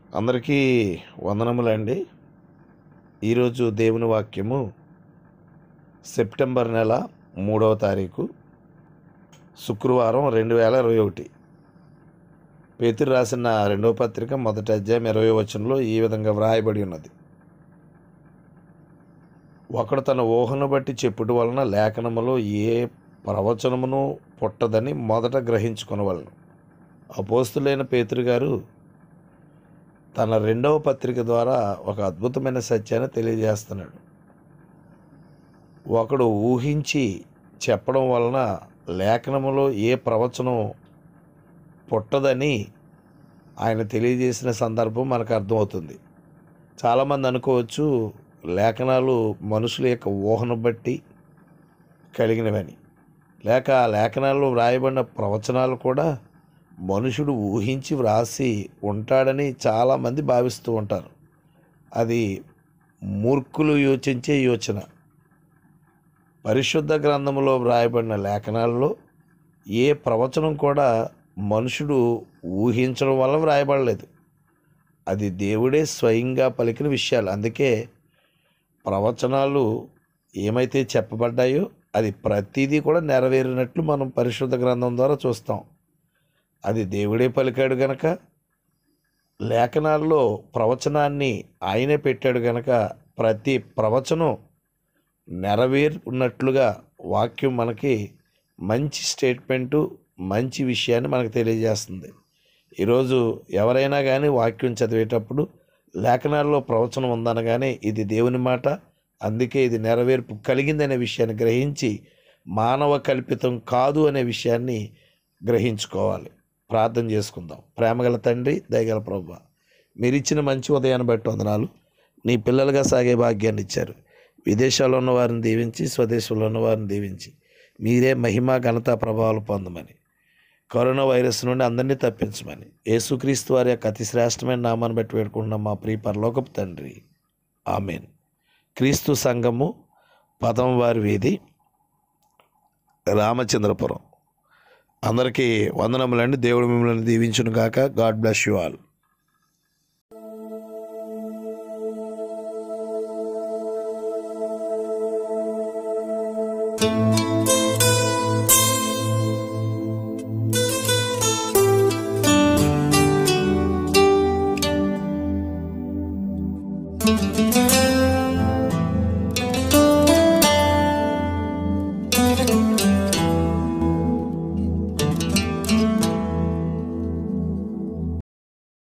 అందరికీ వందనములండి ఈరోజు దేవుని వాక్యము సెప్టెంబర్ నెల మూడవ తారీఖు శుక్రవారం రెండు వేల ఇరవై ఒకటి పేతురు రాసిన రెండవ పత్రిక మొదటి అధ్యాయం ఇరవై వచనంలో ఈ విధంగా వ్రాయబడి ఉన్నది ఒకడు తన ఊహను బట్టి చెప్పుట వలన లేఖనములో ఏ ప్రవచనమును పుట్టదని మొదట గ్రహించుకునవలను అపోస్తులైన పేతురు గారు తన రెండవ పత్రిక ద్వారా ఒక అద్భుతమైన సత్యాన్ని తెలియజేస్తున్నాడు ఒకడు ఊహించి చెప్పడం వలన లేఖనములో ఏ ప్రవచనం పుట్టదని ఆయన తెలియజేసిన సందర్భం మనకు అర్థమవుతుంది చాలామంది అనుకోవచ్చు లేఖనాలు మనుషుల యొక్క ఊహను బట్టి కలిగినవని లేక ఆ లేఖనాల్లో వ్రాయబడిన ప్రవచనాలు కూడా మనుషుడు ఊహించి వ్రాసి ఉంటాడని చాలామంది భావిస్తూ ఉంటారు అది మూర్ఖులు యోచించే యోచన పరిశుద్ధ గ్రంథంలో వ్రాయబడిన లేఖనాల్లో ఏ ప్రవచనం కూడా మనుషుడు ఊహించడం వల్ల వ్రాయబడలేదు అది దేవుడే స్వయంగా పలికిన విషయాలు అందుకే ప్రవచనాలు ఏమైతే చెప్పబడ్డాయో అది ప్రతిదీ కూడా నెరవేరినట్లు మనం పరిశుద్ధ గ్రంథం ద్వారా చూస్తాం అది దేవుడే పలికాడు గనక లేఖనాల్లో ప్రవచనాన్ని ఆయనే పెట్టాడు గనక ప్రతి ప్రవచనం నెరవేరున్నట్లుగా వాక్యం మనకి మంచి స్టేట్మెంటు మంచి విషయాన్ని మనకు తెలియజేస్తుంది ఈరోజు ఎవరైనా కానీ వాక్యం చదివేటప్పుడు లేఖనాల్లో ప్రవచనం ఉందనగానే ఇది దేవుని మాట అందుకే ఇది నెరవేర్పు కలిగిందనే విషయాన్ని గ్రహించి మానవ కల్పితం కాదు అనే విషయాన్ని గ్రహించుకోవాలి ప్రార్థన చేసుకుందాం ప్రేమగల తండ్రి దయగల ప్రభు మీరు ఇచ్చిన మంచి ఉదయాన్ని బట్టి వందనాలు నీ పిల్లలుగా సాగే భాగ్యాన్ని ఇచ్చారు విదేశాల్లో ఉన్న వారిని దీవించి స్వదేశంలో ఉన్న వారిని దీవించి మీరే మహిమ ఘనత ప్రభావాలు పొందమని కరోనా వైరస్ నుండి అందరినీ తప్పించమని యేసుక్రీస్తు వారి యొక్క అతి శ్రేష్టమైన నామాన్ని బట్టి వేడుకుంటున్నాం మా ప్రియ పరలోకపు తండ్రి ఆమెన్ క్రీస్తు సంఘము పదం వారి వీధి రామచంద్రపురం అందరికీ వందనములండి దేవుడు మిమ్మల్ని దీవించును గాక God bless you all thank you